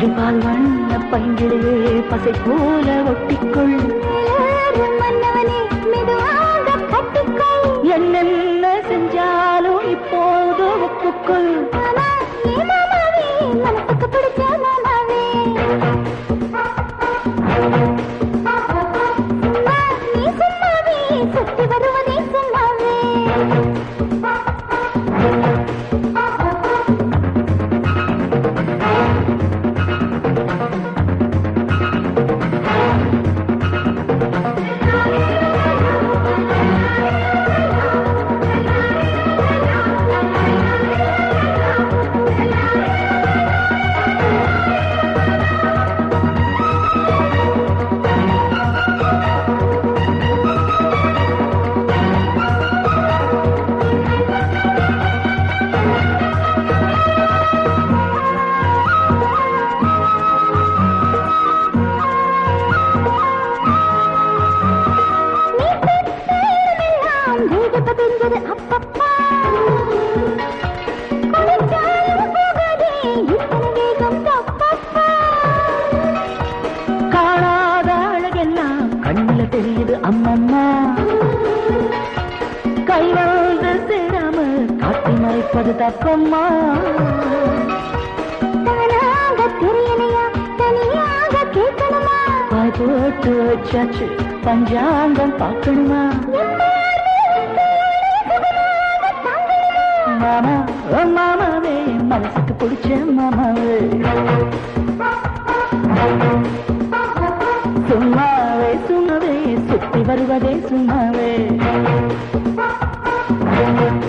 பசும்பால் வண்ண பைங்கிலே பசை போல ஒட்டிக்கொள் மன்னவனே மெதுவாக கட்டிக்கொள் என்னென்ன செஞ்சாலும் இப்போது ஒப்புக்கொள் மாமா ஏ மாமாவே மனசுக்கு பிடிச்ச மாமாவே சும்மா நீ சும்மாவே சுத்தி வருவதே சும்மாவே நீ பெற்றெல்லாம் வேக பதிஞ்சது அப்பப்பா குளிச்சாலும் போகாதே இத்தனை வேகம் தப்பப்பா காணாத அழகெல்லாம் கண்ணுல தெரியுது அம்மம்மா கை வந்து சேராம காட்டி மறைப்பது தப்பம்மா தானாக தெரியலையா தனியாக கேட்கணுமா பாய் போட்டு வச்சாச்சு பஞ்சாங்கம் பார்க்கணுமா மாமா ஓ மாமாவே மனசுக்கு பிடிச்ச மாமாவே சும்மாவே சும்மாவே சுத்தி வருவதே சும்மாவே